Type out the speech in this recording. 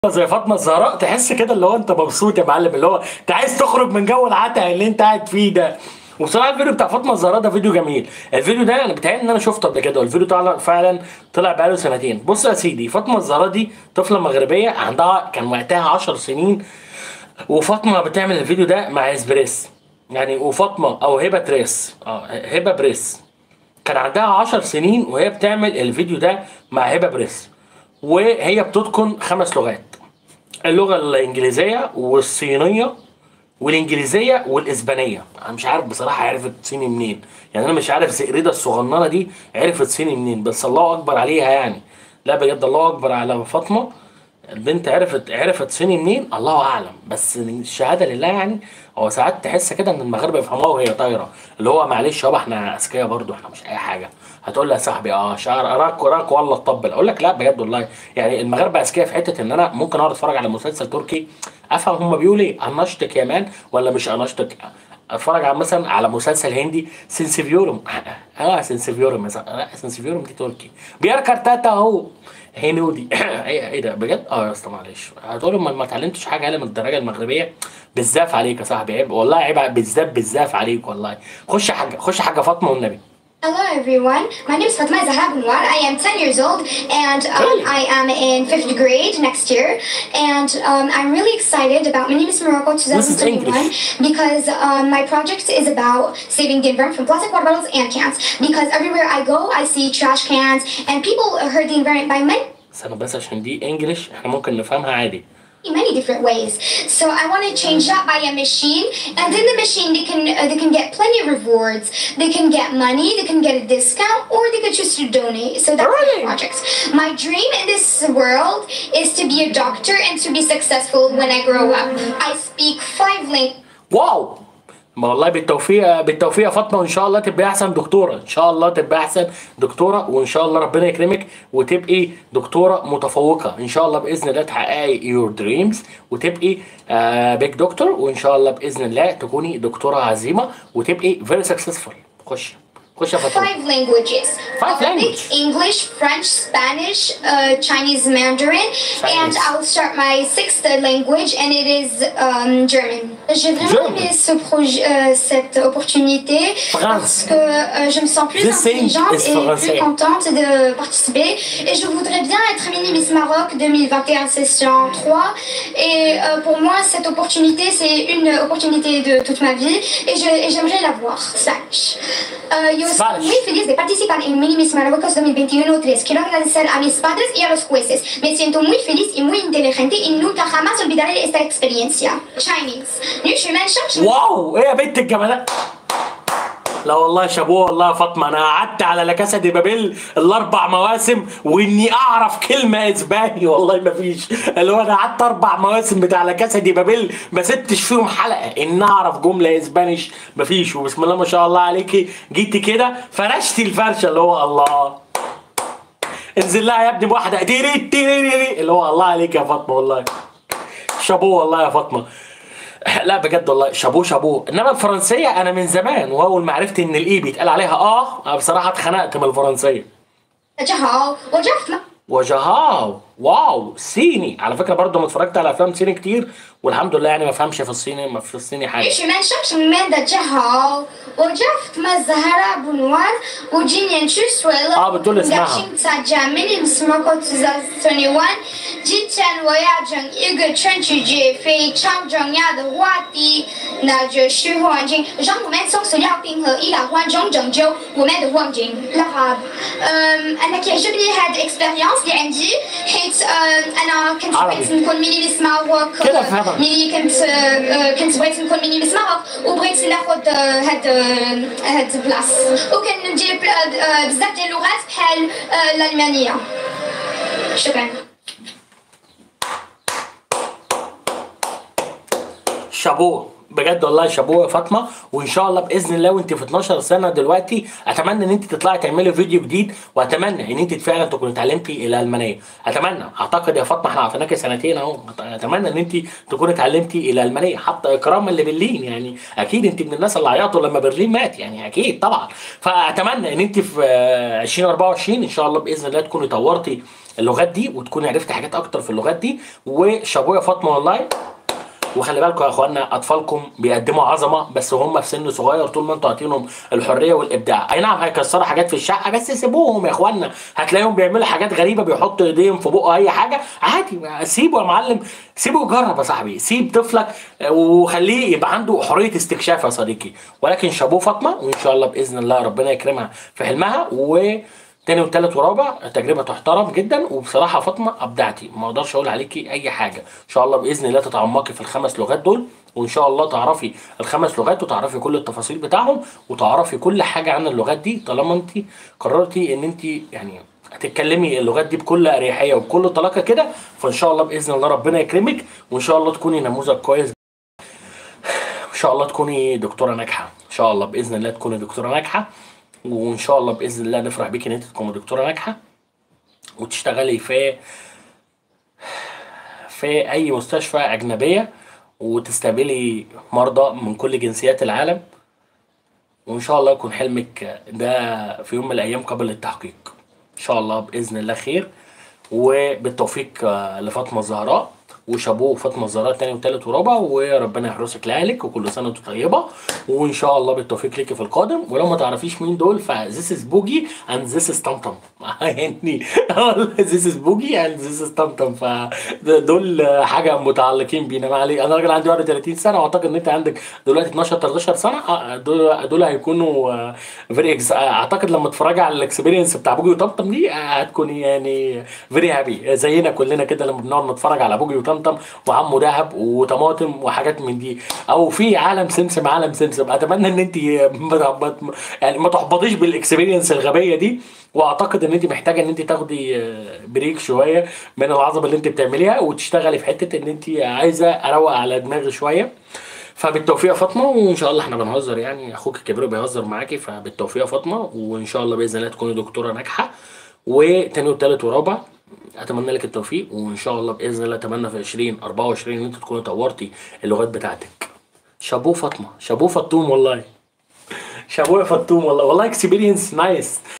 زي فاطمه الزهراء تحس كده اللي هو انت مبسوط يا معلم اللي هو انت عايز تخرج من جو العته اللي انت قاعد فيه ده وبصراحه الفيديو بتاع فاطمه الزهراء ده فيديو جميل الفيديو ده انا بتهيألي ان انا شفته قبل كده والفيديو طلع فعلا طلع بقاله سنتين بص يا سيدي فاطمه الزهراء دي طفله مغربيه عندها كان وقتها 10 سنين وفاطمه بتعمل الفيديو ده مع اسبريس يعني وفاطمه او هبه تريس اه هبه بريس كان عندها 10 سنين وهي بتعمل الفيديو ده مع هبه بريس وهي بتتقن خمس لغات اللغه الانجليزيه والصينيه والانجليزيه والاسبانيه انا مش عارف بصراحه عرفت صيني منين يعني انا مش عارف زئريده الصغننه دي عرفت صيني منين بس الله اكبر عليها يعني لا بجد الله اكبر على فاطمه البنت عرفت عرفت صيني منين الله اعلم بس الشهاده لله يعني هو ساعات تحس كده ان المغاربه يفهموها وهي طايره اللي هو معلش يابا احنا اذكياء برضو احنا مش اي حاجه هتقول لي يا صاحبي اه شعر اراك وراك والله تطبل اقول لك لا بجد والله يعني المغاربه اذكياء في حته ان انا ممكن اقعد اتفرج على مسلسل تركي افهم هما بيقولوا ايه انشتك يا مان ولا مش انشتك اتفرج على مثلا على مسلسل هندي سنسيفيورم اه سنسيفيورم مثلا لا سنسيفيورم دي تركي بيركر تاتا اهو هنودي ايه ايه ده بجد اه يا اسطى معلش هتقول ما ما اتعلمتش حاجه هلا من الدرجه المغربيه بالزاف عليك يا صاحبي عيب والله عيب بالذات بالزاف عليك والله خش يا حاجه خش يا حاجه فاطمه والنبي Hello everyone, my name is Fatma Zahra Bunwar. I am 10 years old and um, Really? I am in 5th grade next year. And um, I'm really excited about Mini Miss Morocco This is 2021 English. because um, my project is about saving the environment from plastic water bottles and cans. Because everywhere I go, I see trash cans and people hurt the environment by many استنى بس عشان دي انجلش احنا ممكن نفهمها عادي many different ways. So I want to change that by a machine, and in the machine they can uh, they can get plenty of rewards. They can get money, they can get a discount, or they could choose to donate. So that's Really? my project. My dream in this world is to be a doctor and to be successful when I grow up. I speak five languages. واو ما والله بالتوفيق بالتوفيق يا فاطمه وان شاء الله تبقى احسن دكتوره ان شاء الله تبقى احسن دكتوره وان شاء الله ربنا يكرمك وتبقي دكتوره متفوقه ان شاء الله باذن الله تحققي يور دريمز وتبقي بيج دكتور وان شاء الله باذن الله تكوني دكتوره عظيمه وتبقي فيري سكسسفول خش خش يا فاطمه Five languages. Five Arabic, language. English, French, Spanish, uh, Chinese Mandarin, and Chinese. I will start my sixth language, and it is um, German. J'ai vraiment German. aimé ce projet, euh, cette opportunité France. parce que euh, je me sens plus This thing intelligente is et français. plus contente de participer. Et je voudrais bien être mini Miss Maroc 2021 session 3. Et euh, pour moi, cette opportunité, c'est une opportunité de toute ma vie et je- et j'aimerais l'avoir. Slash. Uh, yo estoy Spanish. muy feliz de participar en Mini Miss Marruecos 2021-3. Quiero agradecer a mis padres y a los jueces. Me siento muy feliz y muy inteligente y nunca jamás olvidaré esta experiencia. Chinese. Nu, je m'en واو ايه يا بنت الجمالات لا والله شابوه والله يا فاطمه انا قعدت على لا كاسا دي بابيل الاربع مواسم واني اعرف كلمه اسباني والله ما فيش اللي هو انا قعدت اربع مواسم بتاع لا كاسا دي بابيل ما سبتش فيهم حلقه ان اعرف جمله اسبانيش ما فيش وبسم الله ما شاء الله عليكي جيتي كده فرشتي الفرشه اللي هو الله انزل لها يا ابني بواحده تيري تيري اللي هو الله عليك يا فاطمه والله شابوه والله يا فاطمه لا بجد والله شابوه شابوه انما الفرنسيه انا من زمان واول ما عرفت ان الاي بيتقال عليها اه أنا بصراحه اتخنقت من الفرنسيه 大家好，我叫 وجهاو واو صيني على فكره برضو ما اتفرجت على افلام صيني كتير والحمد لله يعني ما فهمش في الصيني ما في الصيني حاجه 女士们、乡亲们，大家好，我叫 Fatma Zahra Bunwar，我今年七岁了。 啊بتقول اسمها. 高兴参加 Mini Miss Morocco 2021。今天我要讲一个全世界非常重要的话题，那就是环境，让我们从塑料瓶和易老环中拯救我们的环境。العرب أم، أنا كيعجبني هاد الإكسبيريونس اللي عندي حيت أم، أنا كنت عربي. بغيت نكون ميني ميس ماروك كده فهمها. ملي كنت آه، كنت بغيت نكون ميني ميس ماروك وبغيت ناخد آه، هاد آه، هاد البلاص وكندير بلا- آه، بزاف ديال اللغات بحال آه، الالمانيه شكرا شابوه بجد والله شابوه يا فاطمه وان شاء الله باذن الله وانت في 12 سنه دلوقتي اتمنى ان انت تطلعي تعملي فيديو جديد واتمنى ان انت فعلا تكوني اتعلمتي الالمانيه اتمنى اعتقد يا فاطمه احنا اعطيناكي سنتين اهو اتمنى ان انت تكوني اتعلمتي الالمانيه حتى اكراما لبرلين يعني اكيد انت من الناس اللي عيطوا لما برلين مات يعني اكيد طبعا فاتمنى ان انت في آه، 2024 ان شاء الله باذن الله تكوني طورتي اللغات دي وتكوني عرفتي حاجات اكتر في اللغات دي وشابوه يا فاطمه والله وخلي بالكم يا اخوانا اطفالكم بيقدموا عظمه بس هم في سن صغير طول ما انتوا عاطينهم الحريه والابداع اي نعم هيكسروا حاجات في الشقه بس سيبوهم يا اخوانا هتلاقيهم بيعملوا حاجات غريبه بيحطوا ايديهم في بقه اي حاجه عادي سيبه يا معلم سيبه يجرب يا صاحبي سيب طفلك وخليه يبقى عنده حريه استكشاف يا صديقي ولكن شابوه فاطمه وان شاء الله باذن الله ربنا يكرمها في حلمها و تاني وتالت ورابع تجربه تحترم جدا وبصراحه فاطمه ابدعتي ما اقدرش اقول عليكي اي حاجه ان شاء الله باذن الله تتعمقي في الخمس لغات دول وان شاء الله تعرفي الخمس لغات وتعرفي كل التفاصيل بتاعهم وتعرفي كل حاجه عن اللغات دي طالما انت قررتي ان انت يعني هتتكلمي اللغات دي بكل اريحيه وبكل طلاقه كده فان شاء الله باذن الله ربنا يكرمك وان شاء الله تكوني نموذج كويس ان شاء الله تكوني دكتوره ناجحه ان شاء الله باذن الله تكوني دكتوره ناجحه وان شاء الله باذن الله نفرح بيك ان انت تكوني دكتوره ناجحه وتشتغلي في في اي مستشفى اجنبيه وتستقبلي مرضى من كل جنسيات العالم وان شاء الله يكون حلمك ده في يوم من الايام قابل للتحقيق ان شاء الله باذن الله خير وبالتوفيق آه، لفاطمه الزهراء وشابوه فاطمه الزهراء تاني وتالت ورابع وربنا يحرسك لاهلك وكل سنه وانت طيبه وان شاء الله بالتوفيق ليكي في القادم ولو ما تعرفيش مين دول ف this is بوجي and this is طمطم يعني this is بوجي and this is طمطم فدول حاجه متعلقين بينا ما علي انا راجل عندي 31 سنه واعتقد ان انت عندك دلوقتي 12 13 سنه آه، دول دول هيكونوا فيري اعتقد لما تتفرجي على الاكسبيرينس بتاع بوجي وطمطم دي آه، هتكوني يعني فيري هابي زينا كلنا كده لما بنقعد نتفرج على بوجي وطمطم وعمو دهب وطماطم وحاجات من دي او في عالم سمسم عالم سمسم اتمنى ان انت ما تحبط- يعني ما تحبطيش بالاكسبيرينس الغبيه دي واعتقد ان انت محتاجه ان انت تاخدي آه، بريك شويه من العظمه اللي انت بتعمليها وتشتغلي في حته ان انت عايزه اروق على دماغي شويه فبالتوفيق يا فاطمه وان شاء الله احنا بنهزر يعني اخوك الكبير بيهزر معاكي فبالتوفيق يا فاطمه وان شاء الله باذن الله تكوني دكتوره ناجحه وتاني وتالت ورابع اتمنى لك التوفيق وان شاء الله باذن الله اتمنى في 20 24 ان انت تكوني طورتي اللغات بتاعتك شابوه فاطمه شابوه فطوم والله شابوه يا فطوم والله والله اكسبيرينس نايس